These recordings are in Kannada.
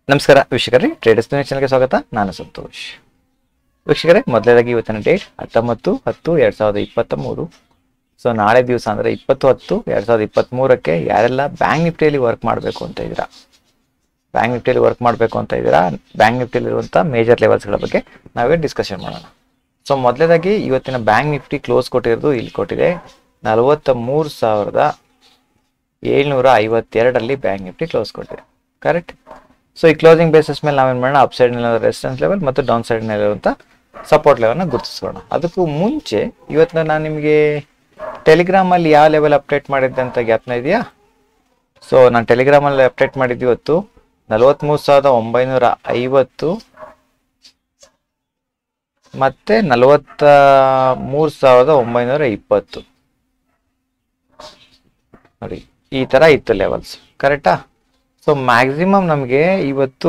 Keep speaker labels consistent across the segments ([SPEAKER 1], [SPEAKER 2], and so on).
[SPEAKER 1] ನಮಸ್ಕಾರ ವೀಕ್ಷಕರೇ ಟ್ರೇಡರ್ಸ್ ನ್ಯೂಸ್ ಚಾನಲ್ಗೆ ಸ್ವಾಗತ ನಾನು ಸಂತೋಷ್ ವೀಕ್ಷಕರೇ ಮೊದಲನೇದಾಗಿ ಇವತ್ತಿನ ಡೇಟ್ ಹತ್ತೊಂಬತ್ತು ಹತ್ತು ಎರಡು ಸಾವಿರದ ಇಪ್ಪತ್ತ ಮೂರು ಸೊ ನಾಳೆ ದಿವಸ ಅಂದರೆ ಇಪ್ಪತ್ತು ಹತ್ತು ಎರಡು ಸಾವಿರದ ಇಪ್ಪತ್ತ್ಮೂರಕ್ಕೆ ಯಾರೆಲ್ಲ ಬ್ಯಾಂಕ್ ನಿಫ್ಟಿಯಲ್ಲಿ ವರ್ಕ್ ಮಾಡಬೇಕು ಅಂತ ಇದ್ದೀರಾ ಬ್ಯಾಂಕ್ ನಿಫ್ಟಿಯಲ್ಲಿ ವರ್ಕ್ ಮಾಡಬೇಕು ಅಂತ ಇದ್ದೀರಾ ಬ್ಯಾಂಕ್ ನಿಫ್ಟಿಯಲ್ಲಿರುವಂಥ ಮೇಜರ್ ಲೆವೆಲ್ಸ್ಗಳ ಬಗ್ಗೆ ನಾವೇ ಡಿಸ್ಕಷನ್ ಮಾಡೋಣ ಸೊ ಮೊದಲನೇದಾಗಿ ಇವತ್ತಿನ ಬ್ಯಾಂಕ್ ನಿಫ್ಟಿ ಕ್ಲೋಸ್ ಕೊಟ್ಟಿರೋದು ಇಲ್ಲಿ ಕೊಟ್ಟಿದೆ ನಲವತ್ತ ಮೂರು ಸಾವಿರದ ಏಳ್ನೂರ ಐವತ್ತೆರಡರಲ್ಲಿ ಬ್ಯಾಂಕ್ ನಿಫ್ಟಿ ಕ್ಲೋಸ್ ಕೊಟ್ಟಿದೆ ಕರೆಕ್ಟ್ ಸೊ ಈ ಕ್ಲೋಸಿಂಗ್ ಬೇಸಿಸ್ ಮೇಲೆ ನಾವೇನು ಮಾಡೋಣ ಅಪ್ ಸೈಡ್ನಲ್ಲಿ ರೆಸಿಸ್ಟೆನ್ಸ್ ಲೆವೆಲ್ ಮತ್ತು ಡೌನ್ ಸೈಡ್ನಲ್ಲಿರುವಂಥ ಸಪೋರ್ಟ್ ಲೆವೆಲ್ನ ಗುರುತಿಸ್ಕೊಳ್ಳೋಣ ಅದಕ್ಕೂ ಮುಂಚೆ ಇವತ್ತು ನಾನು ನಿಮಗೆ ಟೆಲಿಗ್ರಾಮಲ್ಲಿ ಯಾವ ಲೆವೆಲ್ ಅಪ್ಡೇಟ್ ಮಾಡಿದ್ದೆ ಅಂತ ಜ್ಞಾಪನ ಇದೆಯಾ ಸೊ ನಾನು ಟೆಲಿಗ್ರಾಮಲ್ಲಿ ಅಪ್ಡೇಟ್ ಮಾಡಿದ್ದು ಇವತ್ತು ನಲವತ್ತ್ಮೂರು ಸಾವಿರದ ಒಂಬೈನೂರ ಐವತ್ತು ಮತ್ತೆ ನಲವತ್ತ ಮೂರು ಸಾವಿರದ ಒಂಬೈನೂರ ಇಪ್ಪತ್ತು ನೋಡಿ ಈ ಥರ ಇತ್ತು ಲೆವೆಲ್ಸ್ ಕರೆಕ್ಟಾ ಸೊ ಮ್ಯಾಕ್ಸಿಮಮ್ ನಮಗೆ ಇವತ್ತು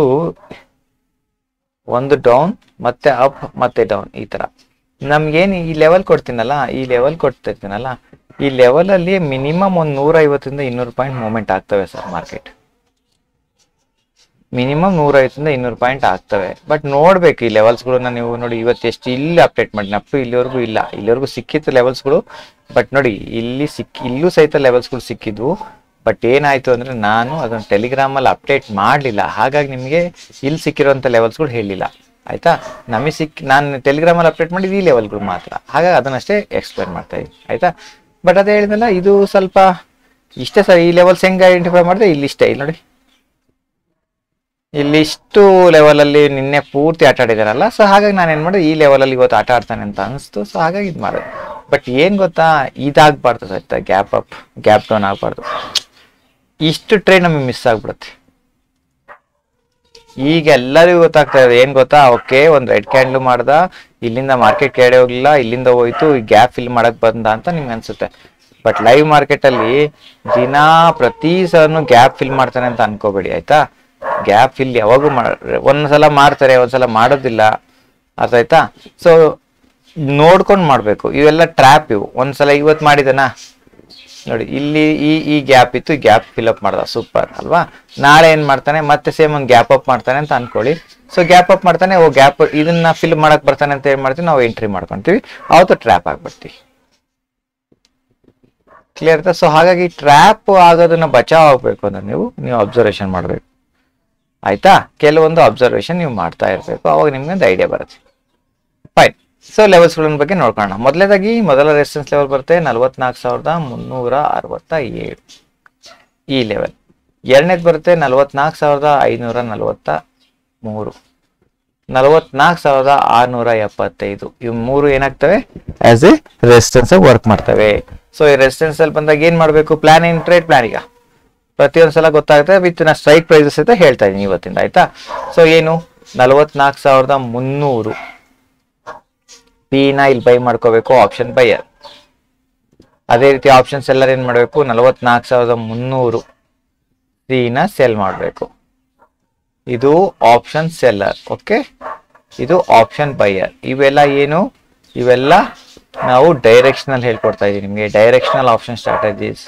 [SPEAKER 1] ಒಂದು ಡೌನ್ ಮತ್ತೆ ಅಪ್ ಮತ್ತೆ ಡೌನ್ ಈ ಥರ ನಮ್ಗೇನು ಈ ಲೆವೆಲ್ ಕೊಡ್ತೀನಲ್ಲ ಈ ಲೆವೆಲ್ ಕೊಡ್ತಿರ್ತೀನಲ್ಲ ಈ ಲೆವೆಲಲ್ಲಿ ಮಿನಿಮಮ್ ಒಂದು ನೂರ ಐವತ್ತರಿಂದ ಇನ್ನೂರು ಪಾಯಿಂಟ್ ಮೂಮೆಂಟ್ ಆಗ್ತವೆ ಸರ್ ಮಾರ್ಕೆಟ್ ಮಿನಿಮಮ್ ನೂರೈವತ್ತರಿಂದ ಇನ್ನೂರು ಪಾಯಿಂಟ್ ಆಗ್ತವೆ ಬಟ್ ನೋಡ್ಬೇಕು ಈ ಲೆವೆಲ್ಸ್ಗಳನ್ನ ನೀವು ನೋಡಿ ಇವತ್ತು ಎಷ್ಟು ಇಲ್ಲಿ ಅಪ್ಡೇಟ್ ಮಾಡಿ ಅಪ್ ಇಲ್ಲಿವರೆಗೂ ಇಲ್ಲ ಇಲ್ಲಿವರೆಗೂ ಸಿಕ್ಕಿತ್ತು ಲೆವೆಲ್ಸ್ಗಳು ಬಟ್ ನೋಡಿ ಇಲ್ಲಿ ಸಿಕ್ಕಿ ಇಲ್ಲೂ ಸಹಿತ ಲೆವೆಲ್ಸ್ಗಳು ಸಿಕ್ಕಿದ್ವು ಬಟ್ ಏನಾಯ್ತು ಅಂದ್ರೆ ನಾನು ಅದನ್ನು ಟೆಲಿಗ್ರಾಮಲ್ಲಿ ಅಪ್ಡೇಟ್ ಮಾಡಲಿಲ್ಲ ಹಾಗಾಗಿ ನಿಮಗೆ ಇಲ್ಲಿ ಸಿಕ್ಕಿರುವಂಥ ಲೆವೆಲ್ಸ್ಗಳು ಹೇಳಿಲ್ಲ ಆಯ್ತಾ ನಮಗೆ ಸಿಕ್ಕಿ ನಾನು ಟೆಲಿಗ್ರಾಮಲ್ಲಿ ಅಪ್ಡೇಟ್ ಮಾಡಿದ್ದು ಈ ಲೆವೆಲ್ಗಳು ಮಾತ್ರ ಹಾಗಾಗಿ ಅದನ್ನಷ್ಟೇ ಎಕ್ಸ್ಪ್ಲೈನ್ ಮಾಡ್ತಾ ಇದ್ದೀನಿ ಆಯ್ತಾ ಬಟ್ ಅದೇ ಹೇಳಿದ್ನಲ್ಲ ಇದು ಸ್ವಲ್ಪ ಇಷ್ಟೇ ಸರ್ ಈ ಲೆವೆಲ್ಸ್ ಹೆಂಗೆ ಐಡೆಂಟಿಫೈ ಮಾಡಿದೆ ಇಲ್ಲಿ ಇಷ್ಟೇ ಇಲ್ಲಿ ನೋಡಿ ಇಲ್ಲಿ ಇಷ್ಟು ಲೆವೆಲಲ್ಲಿ ನಿನ್ನೆ ಪೂರ್ತಿ ಆಟ ಆಡಿದಾರಲ್ಲ ಸೊ ಹಾಗಾಗಿ ನಾನು ಏನು ಮಾಡಿದೆ ಈ ಲೆವೆಲಲ್ಲಿ ಇವತ್ತು ಆಟ ಆಡ್ತಾನೆ ಅಂತ ಅನಿಸ್ತು ಸೊ ಹಾಗಾಗಿ ಇದು ಮಾಡಿದೆ ಬಟ್ ಏನು ಗೊತ್ತಾ ಇದಾಗಬಾರ್ದು ಸಹಿತ ಗ್ಯಾಪ್ ಅಪ್ ಗ್ಯಾಪ್ ಡೌನ್ ಆಗಬಾರ್ದು ಇಷ್ಟು ಟ್ರೈನ್ ನಮಗೆ ಮಿಸ್ ಆಗ್ಬಿಡುತ್ತೆ ಈಗ ಎಲ್ಲರಿಗೂ ಗೊತ್ತಾಗ್ತಾ ಇದೆ ಏನ್ ಗೊತ್ತಾ ಓಕೆ ಒಂದು ರೆಡ್ ಕ್ಯಾಂಡ್ಲು ಮಾಡ್ದ ಇಲ್ಲಿಂದ ಮಾರ್ಕೆಟ್ ಕೆಳಗೆ ಹೋಗ್ಲಿಲ್ಲ ಇಲ್ಲಿಂದ ಹೋಯ್ತು ಈ ಗ್ಯಾಪ್ ಫಿಲ್ ಮಾಡಕ್ ಬಂದ ಅಂತ ನಿಮ್ಗೆ ಅನ್ಸುತ್ತೆ ಬಟ್ ಲೈವ್ ಮಾರ್ಕೆಟ್ ಅಲ್ಲಿ ದಿನಾ ಪ್ರತಿ ಸಲನು ಗ್ಯಾಪ್ ಫಿಲ್ ಮಾಡ್ತಾನೆ ಅಂತ ಅನ್ಕೋಬೇಡಿ ಆಯ್ತಾ ಗ್ಯಾಪ್ ಫಿಲ್ ಯಾವಾಗೂ ಮಾಡ ಒಂದ್ಸಲ ಮಾಡ್ತಾರೆ ಒಂದ್ಸಲ ಮಾಡೋದಿಲ್ಲ ಅರ್ಥ ಆಯ್ತಾ ಸೊ ನೋಡ್ಕೊಂಡು ಮಾಡ್ಬೇಕು ಇವೆಲ್ಲ ಟ್ರ್ಯಾಪ್ ಇವು ಒಂದ್ಸಲ ಇವತ್ತು ಮಾಡಿದನಾ ನೋಡಿ ಇಲ್ಲಿ ಈ ಈ ಗ್ಯಾಪ್ ಇತ್ತು ಗ್ಯಾಪ್ ಫಿಲ್ ಅಪ್ ಮಾಡ್ದ ಸೂಪರ್ ಅಲ್ವಾ ನಾಳೆ ಏನ್ ಮಾಡ್ತಾನೆ ಮತ್ತೆ ಸೇಮ್ ಒಂದು ಗ್ಯಾಪ್ ಅಪ್ ಮಾಡ್ತಾನೆ ಅಂತ ಅನ್ಕೊಳ್ಳಿ ಸೊ ಗ್ಯಾಪ್ ಅಪ್ ಮಾಡ್ತಾನೆ ಓ ಗ್ಯಾಪ್ ಇದನ್ನ ಫಿಲ್ ಮಾಡಕ್ ಬರ್ತಾನೆ ಅಂತ ಏನ್ ಮಾಡ್ತೀವಿ ನಾವು ಎಂಟ್ರಿ ಮಾಡ್ಕೊಂತೀವಿ ಅವತ್ತು ಟ್ರ್ಯಾಪ್ ಆಗ್ಬಿಡ್ತೀವಿ ಕ್ಲಿಯರ್ ಸೊ ಹಾಗಾಗಿ ಟ್ರ್ಯಾಪ್ ಆಗೋದನ್ನ ಬಚಾವ್ ಆಗ್ಬೇಕು ಅಂದ್ರೆ ನೀವು ನೀವು ಅಬ್ಸರ್ವೇಷನ್ ಮಾಡ್ಬೇಕು ಆಯ್ತಾ ಕೆಲವೊಂದು ಅಬ್ಸರ್ವೇಷನ್ ನೀವು ಮಾಡ್ತಾ ಇರಬೇಕು ಅವಾಗ ನಿಮ್ಗೆ ಒಂದು ಐಡಿಯಾ ಬರುತ್ತೆ ಫೈನ್ ಸೊ ಲೆವೆಲ್ಸ್ಗಳ ಬಗ್ಗೆ ನೋಡ್ಕೊಳ್ಳೋಣ ಮೊದಲನೇದಾಗಿ ಮೊದಲ ರೆಸಿಸ್ಟೆನ್ಸ್ ಲೆವೆಲ್ ಬರುತ್ತೆ ನಲವತ್ನಾಲ್ಕು ಸಾವಿರದ ಮುನ್ನೂರ ಅರವತ್ತ ಏಳು ಈ ಲೆವೆಲ್ ಎರಡನೇದು ಬರುತ್ತೆ ನಲವತ್ನಾಲ್ಕು ಸಾವಿರದ ಐನೂರ ನಲವತ್ತ ಮೂರು ನಲವತ್ನಾಲ್ಕು ಸಾವಿರದ ಆರುನೂರ ಎಪ್ಪತ್ತೈದು ಇವು ಮೂರು ಏನಾಗ್ತವೆ ಆಸ್ ಎ ರೆಸಿಸ್ಟೆನ್ಸ್ ವರ್ಕ್ ಮಾಡ್ತವೆ ಸೊ ಈ ರೆಸಿಸ್ಟೆನ್ಸ್ ಅಲ್ಲಿ ಬಂದಾಗ ಏನ್ ಮಾಡಬೇಕು ಪ್ಲಾನ್ ಇನ್ ಟ್ರೇಡ್ ಪ್ಲಾನ್ ಈಗ ಪ್ರತಿಯೊಂದು ಸಲ ಗೊತ್ತಾಗುತ್ತೆ ವಿತ್ ನಾ ಸ್ಟ್ರೈಕ್ ಪ್ರೈಸಸ್ ಅಂತ ಹೇಳ್ತಾ ಇದೀನಿ ಇವತ್ತಿಂದ ಆಯ್ತಾ ಸೊ ಏನು ನಲವತ್ನಾಲ್ಕು ಸಾವಿರದ ಮುನ್ನೂರು ಪಿನ ಇಲ್ಲಿ ಬೈ ಮಾಡ್ಕೋಬೇಕು ಆಪ್ಷನ್ ಬೈಯರ್ ಅದೇ ರೀತಿ ಆಪ್ಷನ್ಸ್ ಎಲ್ಲರೂ ಏನ್ ಮಾಡಬೇಕು ನಲವತ್ನಾಲ್ಕು ಸಾವಿರದ ಮುನ್ನೂರು ನ ಸೆಲ್ ಮಾಡಬೇಕು ಇದು ಆಪ್ಷನ್ ಸೆಲ್ಲರ್ ಓಕೆ ಇದು ಆಪ್ಷನ್ ಬೈಯರ್ ಇವೆಲ್ಲ ಏನು ಇವೆಲ್ಲ ನಾವು ಡೈರೆಕ್ಷನಲ್ ಹೇಳ್ಕೊಡ್ತಾ ಇದೀವಿ ನಿಮಗೆ ಡೈರೆಕ್ಷನಲ್ ಆಪ್ಷನ್ ಸ್ಟ್ರಾಟಜೀಸ್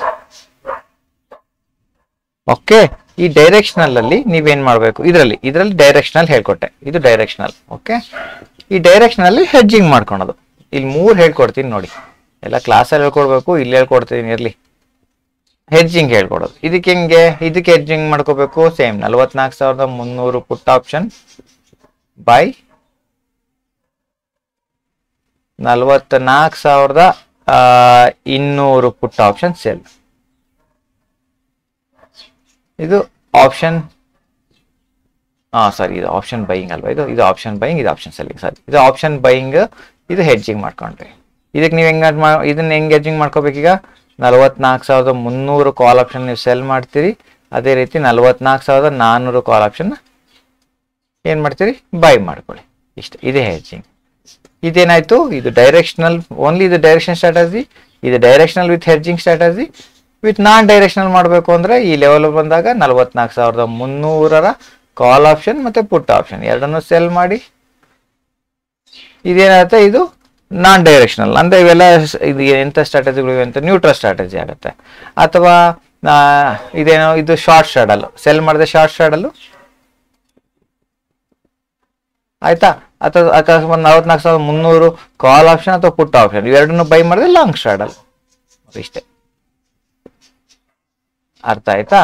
[SPEAKER 1] ಓಕೆ ಈ ಡೈರೆಕ್ಷನಲ್ ಅಲ್ಲಿ ನೀವೇನ್ ಮಾಡಬೇಕು ಇದರಲ್ಲಿ ಇದರಲ್ಲಿ ಡೈರೆಕ್ಷನಲ್ ಹೇಳ್ಕೊಟ್ಟೆ ಇದು ಡೈರೆಕ್ಷನಲ್ ಓಕೆ ಈ ಡೈರೆಕ್ಷನ್ ಅಲ್ಲಿ ಹೆಡ್ಜಿಂಗ್ ಮಾಡ್ಕೊಳೋದು ಇಲ್ಲಿ ಮೂರು ಹೇಳ್ಕೊಡ್ತೀನಿ ನೋಡಿ ಎಲ್ಲ ಕ್ಲಾಸಲ್ಲಿ ಹೇಳ್ಕೊಡ್ಬೇಕು ಇಲ್ಲಿ ಹೇಳ್ಕೊಡ್ತೀನಿ ಇರ್ಲಿ ಹೆಡ್ಜಿಂಗ್ ಹೇಳ್ಕೊಡೋದು ಇದಕ್ಕೆ ಹೆಂಗೆ ಇದಕ್ಕೆ ಹೆಡ್ಜಿಂಗ್ ಮಾಡ್ಕೋಬೇಕು ಸೇಮ್ ನಲವತ್ನಾಲ್ಕು ಸಾವಿರದ ಮುನ್ನೂರು ಪುಟ್ ಆಪ್ಷನ್ ಬೈ ನಲವತ್ನಾಲ್ಕು ಸಾವಿರದ ಆ, ಇನ್ನೂರು ಪುಟ್ ಆಪ್ಷನ್ ಸೆಲ್ ಇದು ಆಪ್ಷನ್ ಹಾ ಸಾರಿ ಇದು ಆಪ್ಷನ್ ಬೈಯಿಂಗ್ ಅಲ್ವಾ ಇದು ಇದು ಆಪ್ಷನ್ ಬೈಯಿಂಗ್ ಇದು ಆಪ್ಷನ್ ಸೆಲ್ಲಿಂಗ್ ಸಾರಿ ಇದು ಆಪ್ಷನ್ ಬೈಯಿಂಗ್ ಇದು ಹೆಡ್ಜಿಂಗ್ ಮಾಡ್ಕೊಂಡ್ರಿ ಇದಕ್ಕೆ ನೀವು ಹೆಂಗ್ ಮಾ ಇದನ್ನ ಹೆಂಗ್ ಹೆಡ್ಜಿಂಗ್ ಮಾಡ್ಕೋಬೇಕೀಗ ನಲವತ್ನಾಲ್ಕು ಸಾವಿರದ ಮುನ್ನೂರು ಕಾಲ್ ಆಪ್ಷನ್ ನೀವು ಸೆಲ್ ಮಾಡ್ತೀರಿ ಅದೇ ರೀತಿ ನಲವತ್ನಾಲ್ಕು ಸಾವಿರದ ನಾನ್ನೂರು ಕಾಲ್ ಆಪ್ಷನ್ ಏನು ಮಾಡ್ತೀರಿ ಬೈ ಮಾಡ್ಕೊಳ್ಳಿ ಇಷ್ಟು ಇದೇ ಹೆಡ್ಜಿಂಗ್ ಇದೇನಾಯ್ತು ಇದು ಡೈರೆಕ್ಷನಲ್ ಓನ್ಲಿ ಇದು ಡೈರೆಕ್ಷನ್ ಸ್ಟ್ರಾಟಜಿ ಇದು directional with hedging strategy with non directional ಮಾಡಬೇಕು ಅಂದ್ರೆ ಈ ಲೆವೆಲ್ ಬಂದಾಗ ನಲವತ್ನಾಲ್ಕು ಸಾವಿರದ ಮುನ್ನೂರರ ಕಾಲ್ ಆಪ್ಷನ್ ಮತ್ತೆ ಪುಟ್ ಆಪ್ಷನ್ ಎರಡನ್ನು ಸೆಲ್ ಮಾಡಿ ಇದೇನಾಗುತ್ತೆ ಇದು ನಾನ್ ಡೈರೆಕ್ಷನಲ್ ಅಂದ್ರೆ ಇವೆಲ್ಲ ಸ್- ಇದು ಎಂಥ ಸ್ಟ್ರಾಟಜಿಗಳು ಇವೆ ಅಂತ ನ್ಯೂಟ್ರಲ್ ಸ್ಟ್ರಾಟಜಿ ಆಗುತ್ತೆ ಅಥವಾ ಆ, ಇದೇನೋ ಇದು ಶಾರ್ಟ್ ಸ್ಟ್ರಾಡಲ್ ಸೆಲ್ ಮಾಡಿದೆ ಶಾರ್ಟ್ ಸ್ಟ್ರಾಡಲ್ಲು ಆಯ್ತಾ ಅಥವಾ ಅಕಸ್ಮಾತ್ ನಲವತ್ನಾಲ್ಕು ಸಾವಿರದ ಮುನ್ನೂರು ಕಾಲ್ ಆಪ್ಷನ್ ಅಥವಾ ಪುಟ್ ಆಪ್ಷನ್ ಇವೆರಡನ್ನು ಬೈ ಮಾಡಿದ್ರೆ ಲಾಂಗ್ ಸ್ಟ್ರಾಡಲ್ ಇಷ್ಟೇ ಅರ್ಥ ಆಯ್ತಾ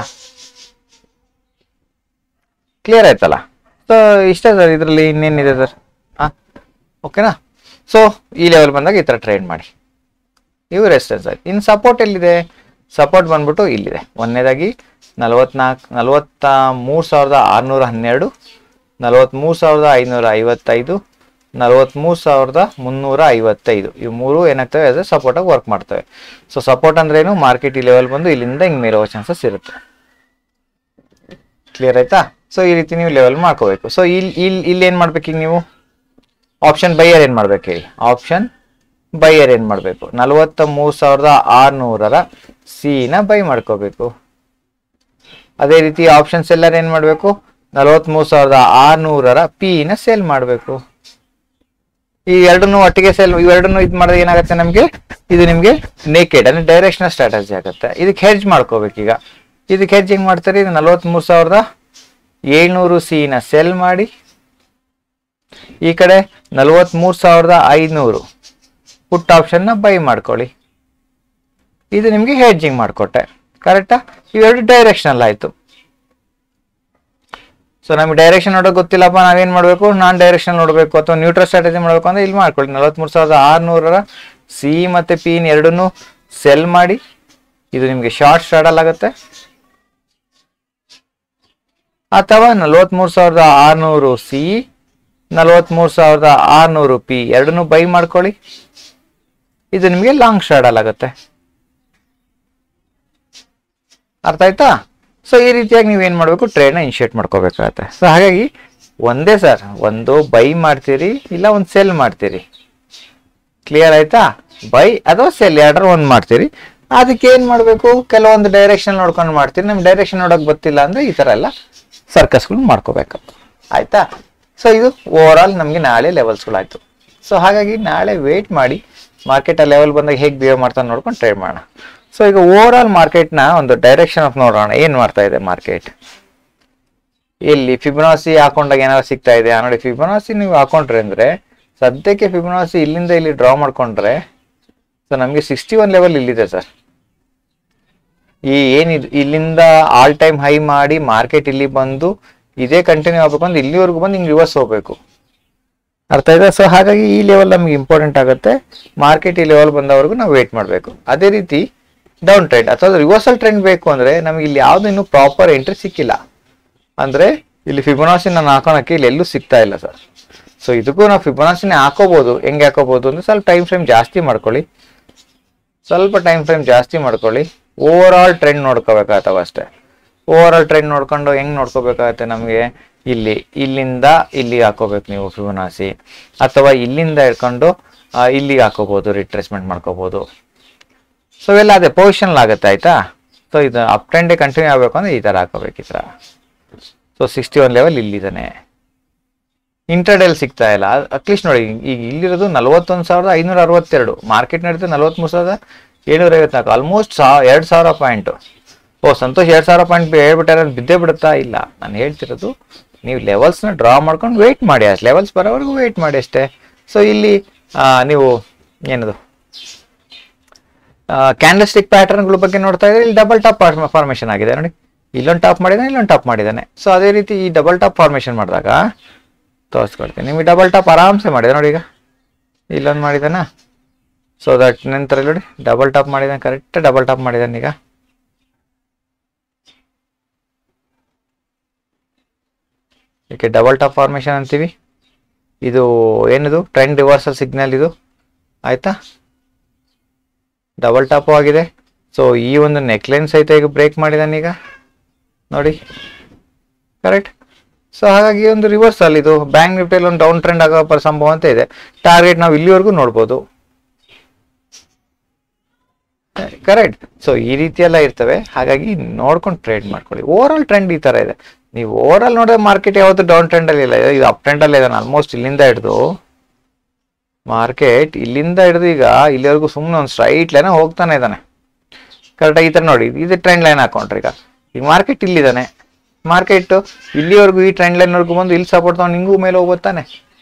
[SPEAKER 1] ಕ್ಲಿಯರ್ ಆಯ್ತಲ್ಲ ಸೊ ಇಷ್ಟೇ ಸರ್ ಇದರಲ್ಲಿ ಇನ್ನೇನಿದೆ ಸರ್ ಹಾಂ ಓಕೆನಾ ಸೊ ಈ ಲೆವೆಲ್ ಬಂದಾಗ ಈ ಥರ ಟ್ರೇಡ್ ಮಾಡಿ ಇವು ರೆಸಿಸ್ಟೆನ್ಸ್ ಆಯ್ತು ಇನ್ನು ಸಪೋರ್ಟ್ ಎಲ್ಲಿದೆ ಸಪೋರ್ಟ್ ಬಂದ್ಬಿಟ್ಟು ಇಲ್ಲಿದೆ ಒಂದನೇದಾಗಿ ನಲವತ್ನಾಲ್ಕು ನಲವತ್ತ ಮೂರು ಸಾವಿರದ ಆರುನೂರ ಹನ್ನೆರಡು ನಲವತ್ತ್ಮೂರು ಸಾವಿರದ ಐನೂರ ಐವತ್ತೈದು ನಲವತ್ತ್ಮೂರು ಸಾವಿರದ ಮುನ್ನೂರ ಐವತ್ತೈದು ಇವು ಮೂರು ಏನಾಗ್ತವೆ ಅದೇ ಸಪೋರ್ಟಾಗಿ ವರ್ಕ್ ಮಾಡ್ತವೆ ಸೊ ಸಪೋರ್ಟ್ ಅಂದ್ರೇನು ಮಾರ್ಕೆಟ್ ಈ ಲೆವೆಲ್ ಬಂದು ಇಲ್ಲಿಂದ ಹಿಂಗೆ ಮೇಲೋ ಚಾನ್ಸಸ್ ಇರುತ್ತೆ ಕ್ಲಿಯರ್ ಆಯ್ತಾ ಸೊ ಈ ರೀತಿ ನೀವು ಲೆವೆಲ್ ಮಾಡ್ಕೋಬೇಕು ಸೊ ಇಲ್ಲಿ ಇಲ್ಲಿ ಇಲ್ಲಿ ಏನು ಮಾಡ್ಬೇಕು ಈಗ ನೀವು ಆಪ್ಷನ್ ಬೈಯರ್ ಏನು ಮಾಡ್ಬೇಕು ಹೇಳಿ ಆಪ್ಷನ್ ಬೈಯರ್ ಏನು ಮಾಡಬೇಕು ನಲವತ್ತ ಮೂರು ಸಾವಿರದ ಆರುನೂರರ ಸಿನ ಬೈ ಮಾಡ್ಕೋಬೇಕು ಅದೇ ರೀತಿ ಆಪ್ಷನ್ ಸೆಲ್ಲರ್ ಏನು ಮಾಡಬೇಕು ನಲವತ್ತ್ಮೂರು ಸಾವಿರದ ಆರುನೂರರ ಪಿನ ಸೇಲ್ ಮಾಡಬೇಕು ಈ ಎರಡನ್ನು ಒಟ್ಟಿಗೆ ಸೇಲ್ ಇವೆರಡನ್ನು ಇದು ಮಾಡಿದ್ರೆ ಏನಾಗುತ್ತೆ ನಮಗೆ ಇದು ನಿಮಗೆ ನೇಕೆಡ್ ಅಂದ್ರೆ ಡೈರೆಕ್ಷನಲ್ ಸ್ಟ್ರಾಟಜಿ ಆಗುತ್ತೆ ಇದಕ್ಕೆ ಹೆಡ್ಜ್ ಮಾಡ್ಕೋಬೇಕು ಈಗ ಇದಕ್ಕೆ ಹೆಡ್ಜ್ ಹೆಂಗ್ ಮಾಡ್ತಾರೆ ಇದು ನಲವತ್ತ್ಮೂರು ಸಾವಿರದ ಏಳ್ನೂರು ಸಿನ ಸೆಲ್ ಮಾಡಿ ಈ ಕಡೆ ನಲವತ್ತ್ಮೂರು ಸಾವಿರದ ಐನೂರು ಪುಟ್ ಆಪ್ಷನ್ನ ಬೈ ಮಾಡ್ಕೊಳ್ಳಿ ಇದು ನಿಮಗೆ ಹೆಡ್ಜಿಂಗ್ ಮಾಡಿಕೊಟ್ಟೆ ಕರೆಕ್ಟಾ ಇವೆರಡು ಡೈರೆಕ್ಷನಲ್ ಆಯಿತು ಸೊ ನಮಗೆ ಡೈರೆಕ್ಷನ್ ನೋಡೋಕೆ ಗೊತ್ತಿಲ್ಲಪ್ಪ ನಾವೇನು ಮಾಡಬೇಕು ನಾನ್ ಡೈರೆಕ್ಷನ್ ನೋಡಬೇಕು ಅಥವಾ ನ್ಯೂಟ್ರಲ್ ಸ್ಟ್ರಾಟಜಿ ಮಾಡಬೇಕು ಅಂದ್ರೆ ಇಲ್ಲಿ ಮಾಡ್ಕೊಳ್ಳಿ ನಲವತ್ತ್ಮೂರು ಸಾವಿರದ ಆರುನೂರರ ಸಿ ಮತ್ತು ಪಿನ್ ಎರಡನ್ನೂ ಸೆಲ್ ಮಾಡಿ ಇದು ನಿಮಗೆ ಶಾರ್ಟ್ ಸ್ಟ್ರಾಡಲ್ ಆಗುತ್ತೆ ಅಥವಾ ನಲವತ್ತ್ಮೂರು ಸಾವಿರದ ಆರುನೂರು ಸಿ ನಲವತ್ತ್ಮೂರು ಸಾವಿರದ ಆರುನೂರು ಪಿ ಎರಡನ್ನೂ ಬೈ ಮಾಡ್ಕೊಳ್ಳಿ ಇದು ನಿಮಗೆ ಲಾಂಗ್ ಸ್ಟ್ರಾಡಲ್ ಆಗುತ್ತೆ ಅರ್ಥ ಆಯ್ತಾ ಸೊ ಈ ರೀತಿಯಾಗಿ ನೀವೇನು ಮಾಡಬೇಕು ಟ್ರೇಡ್ನ ಇನಿಷಿಯೇಟ್ ಮಾಡ್ಕೋಬೇಕಾಗತ್ತೆ ಸೊ ಹಾಗಾಗಿ ಒಂದೇ ಸರ್ ಒಂದು ಬೈ ಮಾಡ್ತೀರಿ ಇಲ್ಲ ಒಂದು ಸೆಲ್ ಮಾಡ್ತೀರಿ ಕ್ಲಿಯರ್ ಆಯ್ತಾ ಬೈ ಅಥವಾ ಸೆಲ್ ಎರಡರ ಒಂದು ಮಾಡ್ತೀರಿ ಅದಕ್ಕೆ ಏನು ಮಾಡಬೇಕು ಕೆಲವೊಂದು ಡೈರೆಕ್ಷನ್ ನೋಡ್ಕೊಂಡು ಮಾಡ್ತೀರಿ ನಮ್ಗೆ ಡೈರೆಕ್ಷನ್ ನೋಡೋಕೆ ಗೊತ್ತಿಲ್ಲ ಅಂದರೆ ಈ ಥರ ಎಲ್ಲ ಸರ್ಕಸ್ಗಳು ಮಾಡ್ಕೋಬೇಕು ಆಯ್ತಾ ಸೊ ಇದು ಓವರ್ ಆಲ್ ನಮಗೆ ನಾಳೆ ಲೆವೆಲ್ಸ್ಗಳಾಯ್ತು ಸೊ ಹಾಗಾಗಿ ನಾಳೆ ವೇಟ್ ಮಾಡಿ ಮಾರ್ಕೆಟ್ ಆ ಲೆವೆಲ್ ಬಂದಾಗ ಹೇಗೆ ಬಿಹೇವ್ ಮಾಡ್ತಾನೆ ನೋಡ್ಕೊಂಡು ಟ್ರೇಡ್ ಮಾಡೋಣ ಸೊ ಈಗ ಓವರ್ ಆಲ್ ಮಾರ್ಕೆಟ್ನ ಒಂದು ಡೈರೆಕ್ಷನ್ ಆಫ್ ನೋಡೋಣ ಏನು ಮಾಡ್ತಾ ಇದೆ ಮಾರ್ಕೆಟ್ ಇಲ್ಲಿ ಫಿಬನಾಸಿ ಹಾಕೊಂಡಾಗ ಏನಾದ್ರು ಸಿಗ್ತಾ ಇದೆ ನೋಡಿ ಫಿಬನಾಸಿ ನೀವು ಹಾಕೊಂಡ್ರೆ ಅಂದ್ರೆ ಸದ್ಯಕ್ಕೆ ಫಿಬನಾಸಿ ಇಲ್ಲಿಂದ ಇಲ್ಲಿ ಡ್ರಾ ಮಾಡ್ಕೊಂಡ್ರೆ ಸೊ ನಮಗೆ ಸಿಕ್ಸ್ಟಿ ಒನ್ ಲೆವೆಲ್ ಇಲ್ಲಿದೆ ಸರ್ ಈ ಏನಿದು ಇಲ್ಲಿಂದ ಆಲ್ ಟೈಮ್ ಹೈ ಮಾಡಿ ಮಾರ್ಕೆಟ್ ಇಲ್ಲಿ ಬಂದು ಇದೇ ಕಂಟಿನ್ಯೂ ಆಗ್ಬೇಕು ಅಂದ್ರೆ ಇಲ್ಲಿವರೆಗೂ ಬಂದು ಹಿಂಗೆ ರಿವರ್ಸ್ ಹೋಗ್ಬೇಕು ಅರ್ಥ ಇದೆ ಸೊ ಹಾಗಾಗಿ ಈ ಲೆವೆಲ್ ನಮಗೆ ಇಂಪಾರ್ಟೆಂಟ್ ಆಗುತ್ತೆ ಮಾರ್ಕೆಟ್ ಈ ಲೆವೆಲ್ ಬಂದವರೆಗೂ ನಾವು ವೇಟ್ ಮಾಡಬೇಕು ಅದೇ ರೀತಿ ಡೌನ್ ಟ್ರೆಂಡ್ ಅಥವಾ ರಿವರ್ಸಲ್ ಟ್ರೆಂಡ್ ಬೇಕು ಅಂದ್ರೆ ನಮಗೆ ಇಲ್ಲಿ ಯಾವ್ದು ಇನ್ನೂ ಪ್ರಾಪರ್ ಎಂಟ್ರಿ ಸಿಕ್ಕಿಲ್ಲ ಅಂದ್ರೆ ಇಲ್ಲಿ ಫಿಬೊನಾಸಿ ನಾನು ಹಾಕೋಣಕ್ಕೆ ಇಲ್ಲಿ ಎಲ್ಲೂ ಸಿಗ್ತಾ ಇಲ್ಲ ಸರ್ ಸೊ ಇದಕ್ಕೂ ನಾವು ಫಿಬೊನಾಸಿನೇ ಹಾಕೋಬಹುದು ಹೆಂಗೆ ಹಾಕೋಬಹುದು ಅಂದ್ರೆ ಸ್ವಲ್ಪ ಟೈಮ್ ಫ್ರೇಮ್ ಜಾಸ್ತಿ ಮಾಡ್ಕೊಳ್ಳಿ ಸ್ವಲ್ಪ ಟೈಮ್ ಫ್ರೇಮ್ ಜಾಸ್ತಿ ಮಾಡ್ಕೊಳ್ಳಿ ಓವರ್ ಆಲ್ ಟ್ರೆಂಡ್ ನೋಡ್ಕೋಬೇಕಾಗತ್ತವ ಅಷ್ಟೇ ಓವರ್ ಆಲ್ ಟ್ರೆಂಡ್ ನೋಡ್ಕೊಂಡು ಹೆಂಗ್ ನೋಡ್ಕೋಬೇಕಾಗತ್ತೆ ನಮಗೆ ಇಲ್ಲಿ ಇಲ್ಲಿಂದ ಇಲ್ಲಿ ಹಾಕೋಬೇಕು ನೀವು ಫಿಬೊನಾಸಿ ಅಥವಾ ಇಲ್ಲಿಂದ ಹಿಡ್ಕೊಂಡು ಆ, ಇಲ್ಲಿಗೆ ಹಾಕೋಬಹುದು ರಿಟ್ರೇಸ್ಮೆಂಟ್ ಮಾಡ್ಕೋಬಹುದು ಸೊ ಇವೆಲ್ಲ ಅದೇ ಪೊಸಿಷನ್ ಆಗುತ್ತೆ ಆಯ್ತಾ ಸೊ ಇದು ಅಪ್ ಟ್ರೆಂಡೇ ಕಂಟಿನ್ಯೂ ಆಗಬೇಕು ಅಂದ್ರೆ ಈ ಥರ ಹಾಕೋಬೇಕು ಈ ಥರ ಸೊ ಸಿಕ್ಸ್ಟಿ ಒನ್ ಲೆವೆಲ್ ಇಲ್ಲಿದ್ದಾನೆ ಇಂಟರ್ಡೆಲ್ ಸಿಗ್ತಾ ಇಲ್ಲ ಅಟ್ಲೀಸ್ಟ್ ನೋಡಿ ಈಗ ಇಲ್ಲಿರೋದು ನಲವತ್ತೊಂದು ಸಾವಿರದ ಐನೂರ ಅರವತ್ತೆರಡು ಮಾರ್ಕೆಟ್ ನಡೀತು ನಲವತ್ಮೂರು ಸಾವಿರದ ಏಳ್ನೂರ ಐವತ್ನಾಲ್ಕು ಆಲ್ಮೋಸ್ಟ್ ಸಾ ಎರಡು ಸಾವಿರ ಪಾಯಿಂಟು ಓ ಸಂತೋಷ್ ಎರಡು ಸಾವಿರ ಪಾಯಿಂಟ್ ಹೇಳ್ಬಿಟ್ಟಾರೆ ಅದು ಬಿದ್ದೇ ಬಿಡುತ್ತಾ ಇಲ್ಲ ನಾನು ಹೇಳ್ತಿರೋದು ನೀವು ಲೆವೆಲ್ಸ್ನ ಡ್ರಾ ಮಾಡ್ಕೊಂಡು ವೆಯ್ಟ್ ಮಾಡಿ ಅಷ್ಟು ಲೆವೆಲ್ಸ್ ಬರೋವರೆಗೂ ವೆಯ್ಟ್ ಮಾಡಿ ಅಷ್ಟೇ ಸೊ ಇಲ್ಲಿ ಆ, ನೀವು ಏನದು ಕ್ಯಾಂಡಲ್ಸ್ಟಿಕ್ ಪ್ಯಾಟರ್ನ್ಗಳ ಬಗ್ಗೆ ನೋಡ್ತಾ ಇದ್ರೆ ಇಲ್ಲಿ ಡಬಲ್ ಟಾಪ್ ಫಾರ್ಮೇಷನ್ ಆಗಿದೆ ನೋಡಿ ಇಲ್ಲೊಂದು ಟಾಪ್ ಮಾಡಿದ್ದಾನೆ ಇಲ್ಲೊಂದು ಟಾಪ್ ಮಾಡಿದ್ದಾನೆ ಸೊ ಅದೇ ರೀತಿ ಈ ಡಬಲ್ ಟಾಪ್ ಫಾರ್ಮೇಷನ್ ಮಾಡಿದಾಗ ತೋರಿಸ್ಕೊಡ್ತೀನಿ ನಿಮಗೆ ಡಬಲ್ ಟಾಪ್ ಆರಾಮ್ಸೆ ಮಾಡಿದೆ ನೋಡಿ ಈಗ ಇಲ್ಲೊಂದು ಮಾಡಿದಾನ ಸೊ ದಟ್ ನಂತರ ಇಲ್ಲಿ ನೋಡಿ ಡಬಲ್ ಟಾಪ್ ಮಾಡಿದ್ದಾನೆ ಕರೆಕ್ಟ್ ಡಬಲ್ ಟಾಪ್ ಮಾಡಿದ್ದಾನೆ ಈಗ ಇದಕ್ಕೆ ಡಬಲ್ ಟಾಪ್ ಫಾರ್ಮೇಷನ್ ಅಂತೀವಿ ಇದು ಏನಿದು ಟ್ರೆಂಡ್ ರಿವರ್ಸಲ್ ಸಿಗ್ನಲ್ ಇದು ಆಯ್ತಾ ಡಬಲ್ ಟಾಪು ಆಗಿದೆ ಸೊ ಈ ಒಂದು ನೆಕ್ಲೈನ್ ಸಹಿತ ಈಗ ಬ್ರೇಕ್ ಮಾಡಿದಾನೆ ಈಗ ನೋಡಿ ಕರೆಕ್ಟ್ ಸೊ ಹಾಗಾಗಿ ಒಂದು ರಿವರ್ಸಲ್ ಇದು ಬ್ಯಾಂಕ್ ನಿಫ್ಟಿಯಲ್ಲಿ ಒಂದು ಡೌನ್ ಟ್ರೆಂಡ್ ಆಗೋ ಪರ ಸಂಭವ ಇದೆ ಟಾರ್ಗೆಟ್ ನಾವು ಇಲ್ಲಿವರೆಗೂ ನೋಡ್ಬೋದು ಕರೆಕ್ಟ್ ಸೊ ಈ ರೀತಿ ಎಲ್ಲ ಇರ್ತವೆ ಹಾಗಾಗಿ ನೋಡ್ಕೊಂಡು ಟ್ರೇಡ್ ಮಾಡ್ಕೊಳ್ಳಿ ಓವರ್ ಆಲ್ ಟ್ರೆಂಡ್ ಈ ತರ ಇದೆ ನೀವು ಓವರ್ ಆಲ್ ನೋಡಿದ್ರೆ ಮಾರ್ಕೆಟ್ ಯಾವತ್ತು ಡೌನ್ ಟ್ರೆಂಡ್ ಅಲ್ಲಿ ಇಲ್ಲ ಇದು ಅಪ್ ಟ್ರೆಂಡ್ ಅಲ್ಲಿ ಇದಾನೆ ಆಲ್ಮೋಸ್ಟ್ ಇಲ್ಲಿಂದ ಹಿಡಿದು ಮಾರ್ಕೆಟ್ ಇಲ್ಲಿಂದ ಹಿಡಿದು ಈಗ ಇಲ್ಲಿವರೆಗೂ ಸುಮ್ಮನೆ ಒಂದು ಸ್ಟ್ರೈಟ್ ಲೈನ್ ಹೋಗ್ತಾನೆ ಇದ್ದಾನೆ ಕರೆಕ್ಟಾಗಿ ಈ ಥರ ನೋಡಿ ಇದು ಟ್ರೆಂಡ್ ಲೈನ್ ಹಾಕೊಂಡ್ರಿ ಈಗ ಈಗ ಮಾರ್ಕೆಟ್ ಇಲ್ಲಿದ್ದಾನೆ ಮಾರ್ಕೆಟ್ ಇಲ್ಲಿವರೆಗೂ ಈ ಟ್ರೆಂಡ್ ಲೈನ್ವರೆಗೂ ಬಂದು ಇಲ್ಲಿ ಸಪೋರ್ಟ್ ತಗೊಂಡು ಹಿಂಗೂ ಮೇಲೆ ಹೋಗುತ್ತಾನೆ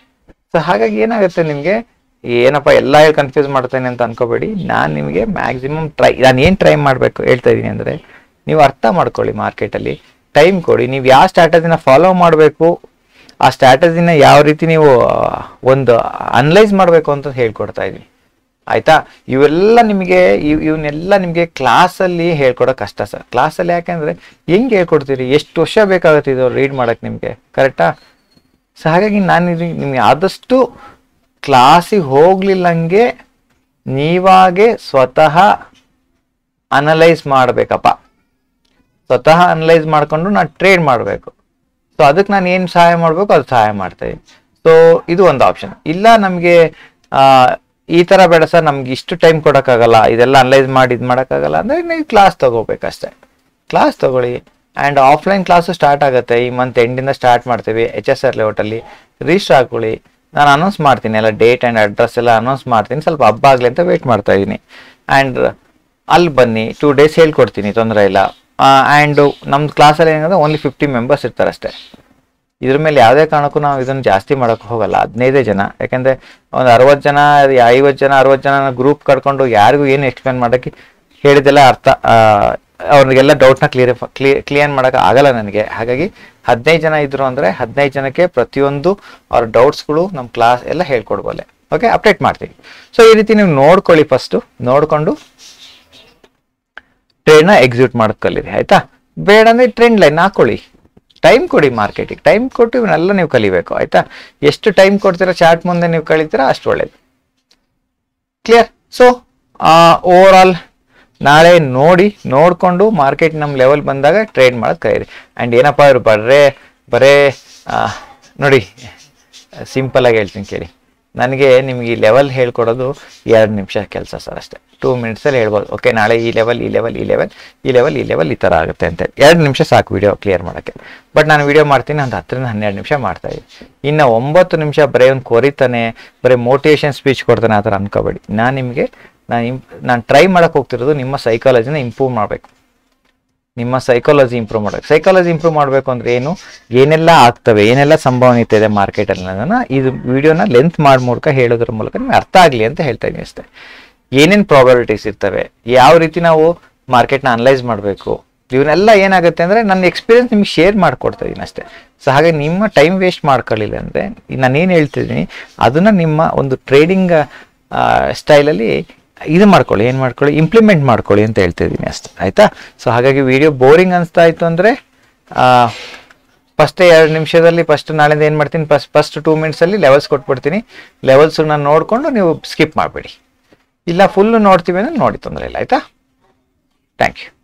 [SPEAKER 1] ಸೊ ಹಾಗಾಗಿ ಏನಾಗುತ್ತೆ ನಿಮಗೆ ಏನಪ್ಪ ಎಲ್ಲ ಹೇಳಿ ಕನ್ಫ್ಯೂಸ್ ಮಾಡ್ತೇನೆ ಅಂತ ಅನ್ಕೋಬೇಡಿ ನಾನು ನಿಮಗೆ ಮ್ಯಾಕ್ಸಿಮಮ್ ಟ್ರೈ ನಾನು ಏನು ಟ್ರೈ ಮಾಡಬೇಕು ಹೇಳ್ತಾ ಇದ್ದೀನಿ ಅಂದರೆ ನೀವು ಅರ್ಥ ಮಾಡ್ಕೊಳ್ಳಿ ಮಾರ್ಕೆಟಲ್ಲಿ ಟೈಮ್ ಕೊಡಿ ನೀವು ಯಾವ ಸ್ಟ್ರಾಟಜಿನ ಫಾಲೋ ಮಾಡಬೇಕು ಆ ಸ್ಟ್ರಾಟಜಿನ ಯಾವ ರೀತಿ ನೀವು ಆ, ಒಂದು ಅನಲೈಸ್ ಮಾಡಬೇಕು ಅಂತ ಹೇಳ್ಕೊಡ್ತಾ ಇದ್ದೀನಿ ಆಯ್ತಾ ಇವೆಲ್ಲ ನಿಮಗೆ ಇವ್- ಇವನ್ನೆಲ್ಲ ನಿಮಗೆ ಕ್ಲಾಸಲ್ಲಿ ಹೇಳ್ಕೊಡೋ ಕಷ್ಟ ಸರ್ ಕ್ಲಾಸಲ್ಲಿ ಯಾಕೆಂದ್ರೆ ಹೆಂಗೆ ಹೇಳ್ಕೊಡ್ತೀರಿ ಎಷ್ಟು ವರ್ಷ ಬೇಕಾಗುತ್ತೆ ಇದು ರೀಡ್ ಮಾಡಕ್ಕೆ ನಿಮಗೆ ಕರೆಕ್ಟಾ ಸೊ ಹಾಗಾಗಿ ನಾನು ಇದು ನಿಮ್ಗೆ ಆದಷ್ಟು ಕ್ಲಾಸಿಗೆ ಹೋಗ್ಲಿಲ್ಲಂಗೆ ನೀವಾಗೆ ಸ್ವತಃ ಅನಲೈಸ್ ಮಾಡಬೇಕಪ್ಪ ಸ್ವತಃ ಅನಲೈಸ್ ಮಾಡ್ಕೊಂಡು ನಾನು ಟ್ರೇಡ್ ಮಾಡಬೇಕು ಸೊ ಅದಕ್ಕೆ ನಾನು ಏನು ಸಹಾಯ ಮಾಡಬೇಕು ಅದು ಸಹಾಯ ಮಾಡ್ತೇವೆ ಸೊ ಇದು ಒಂದು ಆಪ್ಷನ್ ಇಲ್ಲ ನಮಗೆ ಈ ಥರ ಬೇಡ ಸರ್ ನಮ್ಗೆ ಇಷ್ಟು ಟೈಮ್ ಕೊಡೋಕ್ಕಾಗಲ್ಲ ಇದೆಲ್ಲ ಅನಲೈಸ್ ಮಾಡಿ ಇದು ಮಾಡೋಕ್ಕಾಗಲ್ಲ ಅಂದರೆ ನೀವು ಕ್ಲಾಸ್ ತಗೋಬೇಕಷ್ಟೇ ಕ್ಲಾಸ್ ತಗೊಳ್ಳಿ ಆ್ಯಂಡ್ ಆಫ್ಲೈನ್ ಕ್ಲಾಸು ಸ್ಟಾರ್ಟ್ ಆಗುತ್ತೆ ಈ ಮಂತ್ ಎಂಡಿಂದ ಸ್ಟಾರ್ಟ್ ಮಾಡ್ತೀವಿ ಎಚ್ ಎಸ್ ಆರ್ ಲೇಔಟಲ್ಲಿ ರಿಜಿಸ್ಟರ್ ಹಾಕೊಳ್ಳಿ ನಾನು ಅನೌನ್ಸ್ ಮಾಡ್ತೀನಿ ಎಲ್ಲ ಡೇಟ್ ಆ್ಯಂಡ್ ಅಡ್ರೆಸ್ ಎಲ್ಲ ಅನೌನ್ಸ್ ಮಾಡ್ತೀನಿ ಸ್ವಲ್ಪ ಹಬ್ಬ ಆಗಲಿ ಅಂತ ವೇಟ್ ಮಾಡ್ತಾ ಇದ್ದೀನಿ ಆ್ಯಂಡ್ ಅಲ್ಲಿ ಬನ್ನಿ ಟೂ ಡೇಸ್ ಹೇಳ್ಕೊಡ್ತೀನಿ ತೊಂದರೆ ಇಲ್ಲ ಆ್ಯಂಡ್ ನಮ್ದು ಕ್ಲಾಸಲ್ಲಿ ಏನಂದ್ರೆ ಓನ್ಲಿ ಫಿಫ್ಟಿ ಮೆಂಬರ್ಸ್ ಇರ್ತಾರೆ ಅಷ್ಟೇ ಇದ್ರ ಮೇಲೆ ಯಾವುದೇ ಕಾರಣಕ್ಕೂ ನಾವು ಇದನ್ನು ಜಾಸ್ತಿ ಮಾಡೋಕೆ ಹೋಗಲ್ಲ ಹದಿನೈದೇ ಜನ ಯಾಕಂದರೆ ಒಂದು ಅರವತ್ತು ಜನ ಐವತ್ತು ಜನ ಅರವತ್ತು ಜನ ಗ್ರೂಪ್ ಕಟ್ಕೊಂಡು ಯಾರಿಗೂ ಏನು ಎಕ್ಸ್ಪ್ಲೇನ್ ಮಾಡೋಕ್ಕೆ ಹೇಳಿದೆಲ್ಲ ಅರ್ಥ ಆ, ಅವ್ರಿಗೆಲ್ಲ ಡೌಟ್ನ ಕ್ಲಿಯರ್ ಕ್ಲಿಯರ್ ಮಾಡೋಕೆ ಆಗಲ್ಲ ನನಗೆ ಹಾಗಾಗಿ ಹದಿನೈದು ಜನ ಇದ್ರು ಅಂದರೆ ಹದಿನೈದು ಜನಕ್ಕೆ ಪ್ರತಿಯೊಂದು ಅವ್ರ ಡೌಟ್ಸ್ಗಳು ನಮ್ಮ ಕ್ಲಾಸ್ ಎಲ್ಲ ಹೇಳ್ಕೊಡ್ಬೋಲೆ ಓಕೆ ಅಪ್ಡೇಟ್ ಮಾಡ್ತೀವಿ ಸೊ ಈ ರೀತಿ ನೀವು ನೋಡ್ಕೊಳ್ಳಿ ಫಸ್ಟು ನೋಡಿಕೊಂಡು ಟ್ರೇಡ್ನ ಎಕ್ಸಿಕ್ಯೂಟ್ ಮಾಡೋದು ಕಲೀರಿ ಆಯ್ತಾ ಬೇಡ ಅಂದ್ರೆ ಟ್ರೆಂಡ್ ಲೈನ್ ಹಾಕೊಳ್ಳಿ ಟೈಮ್ ಕೊಡಿ ಮಾರ್ಕೆಟಿಗೆ ಟೈಮ್ ಕೊಟ್ಟು ಇವನ್ನೆಲ್ಲ ನೀವು ಕಲಿಬೇಕು ಆಯ್ತಾ ಎಷ್ಟು ಟೈಮ್ ಕೊಡ್ತೀರಾ ಚಾರ್ಟ್ ಮುಂದೆ ನೀವು ಕಲಿತೀರಾ ಅಷ್ಟು ಒಳ್ಳೇದು ಕ್ಲಿಯರ್ ಸೊ ಓವರ್ ಆಲ್ ನಾಳೆ ನೋಡಿ ನೋಡಿಕೊಂಡು ಮಾರ್ಕೆಟ್ ನಮ್ಮ ಲೆವೆಲ್ ಬಂದಾಗ ಟ್ರೇಡ್ ಮಾಡೋದು ಕರೀರಿ ಆ್ಯಂಡ್ ಏನಪ್ಪ ಇವರು ಬರೇ ಬರೇ ಆ, ನೋಡಿ ಸಿಂಪಲ್ ಆಗಿ ಹೇಳ್ತೀನಿ ಕೇಳಿ ನನಗೆ ನಿಮಗೆ ಈ ಲೆವೆಲ್ ಹೇಳ್ಕೊಡೋದು ಎರಡು ನಿಮಿಷ ಕೆಲಸ ಸರ್ ಅಷ್ಟೇ ಟೂ ಮಿನಿಟ್ಸಲ್ಲಿ ಹೇಳ್ಬೋದು ಓಕೆ ನಾಳೆ ಈ ಲೆವೆಲ್ ಈ ಲೆವೆಲ್ ಈ ಲೆವೆಲ್ ಈ ಲೆವೆಲ್ ಈ ಲೆವೆಲ್ ಈ ಥರ ಆಗುತ್ತೆ ಅಂತ ಎರಡು ನಿಮಿಷ ಸಾಕು ವಿಡಿಯೋ ಕ್ಲಿಯರ್ ಮಾಡೋಕ್ಕೆ ಬಟ್ ನಾನು ವಿಡಿಯೋ ಮಾಡ್ತೀನಿ ಒಂದು ಹತ್ತರಿಂದ ಹನ್ನೆರಡು ನಿಮಿಷ ಮಾಡ್ತಾ ಇದ್ದೀನಿ ಇನ್ನು ಒಂಬತ್ತು ನಿಮಿಷ ಬರೀ ಒಂದು ಕೊರಿತಾನೆ ಬರೀ ಮೋಟಿವೇಶನ್ ಸ್ಪೀಚ್ ಕೊಡ್ತಾನೆ ಆ ಥರ ಅನ್ಕೋಬೇಡಿ ನಾನು ನಿಮಗೆ ನಾನು ಇಂ ನಾನು ಟ್ರೈ ಮಾಡೋಕೆ ಹೋಗ್ತಿರೋದು ನಿಮ್ಮ ಸೈಕಾಲಜಿನ ಇಂಪ್ರೂವ್ ಮಾಡಬೇಕು ನಿಮ್ಮ ಸೈಕಾಲಜಿ ಇಂಪ್ರೂವ್ ಮಾಡಬೇಕು ಸೈಕಾಲಜಿ ಇಂಪ್ರೂವ್ ಮಾಡಬೇಕು ಅಂದ್ರೆ ಏನು ಏನೆಲ್ಲ ಆಗ್ತವೆ ಏನೆಲ್ಲ ಸಂಭವನೀಯತೆ ಇದೆ ಮಾರ್ಕೆಟಲ್ಲಿ ಅನ್ನೋದನ್ನ ಇದು ವಿಡಿಯೋನ ಲೆಂತ್ ಮಾಡಿ ಮೂಲಕ ಹೇಳೋದ್ರ ಮೂಲಕ ನಿಮ್ಗೆ ಅರ್ಥ ಆಗಲಿ ಅಂತ ಹೇಳ್ತಾ ಇದ್ದೀನಿ ಅಷ್ಟೇ ಏನೇನು ಪ್ರಾಬಬಿಲಿಟೀಸ್ ಇರ್ತವೆ ಯಾವ ರೀತಿ ನಾವು ಮಾರ್ಕೆಟ್ನ ಅನಲೈಸ್ ಮಾಡಬೇಕು ಇವನ್ನೆಲ್ಲ ಏನಾಗುತ್ತೆ ಅಂದರೆ ನನ್ನ ಎಕ್ಸ್ಪೀರಿಯನ್ಸ್ ನಿಮ್ಗೆ ಶೇರ್ ಮಾಡ್ಕೊಡ್ತಾ ಇದ್ದೀನಿ ಅಷ್ಟೇ ಸೊ ಹಾಗೆ ನಿಮ್ಮ ಟೈಮ್ ವೇಸ್ಟ್ ಮಾಡ್ಕೊಳ್ಳಿಲ್ಲ ಅಂದರೆ ನಾನೇನು ಹೇಳ್ತಿದ್ದೀನಿ ಅದನ್ನು ನಿಮ್ಮ ಒಂದು ಟ್ರೇಡಿಂಗ್ ಸ್ಟೈಲಲ್ಲಿ ಇದು ಮಾಡ್ಕೊಳ್ಳಿ ಏನು ಮಾಡ್ಕೊಳ್ಳಿ ಇಂಪ್ಲಿಮೆಂಟ್ ಮಾಡ್ಕೊಳ್ಳಿ ಅಂತ ಹೇಳ್ತಿದ್ದೀನಿ ಅಷ್ಟೇ ಆಯಿತಾ ಸೊ ಹಾಗಾಗಿ ವಿಡಿಯೋ ಬೋರಿಂಗ್ ಅನಿಸ್ತಾ ಇತ್ತು ಅಂದರೆ ಫಸ್ಟ್ ಎರಡು ನಿಮಿಷದಲ್ಲಿ ಫಸ್ಟ್ ನಾಳೆಯಿಂದ ಏನು ಮಾಡ್ತೀನಿ ಫಸ್ಟ್ ಫಸ್ಟ್ ಟೂ ಮಿನಿಟ್ಸಲ್ಲಿ ಲೆವೆಲ್ಸ್ ಕೊಟ್ಬಿಡ್ತೀನಿ ಲೆವೆಲ್ಸನ್ನ ನೋಡಿಕೊಂಡು ನೀವು ಸ್ಕಿಪ್ ಮಾಡಬೇಡಿ ಇಲ್ಲ ಫುಲ್ಲು ನೋಡ್ತೀವಿ ಅಂದರೆ ನೋಡಿ ತೊಂದರೆ ಇಲ್ಲ ಆಯಿತಾ ಥ್ಯಾಂಕ್ ಯು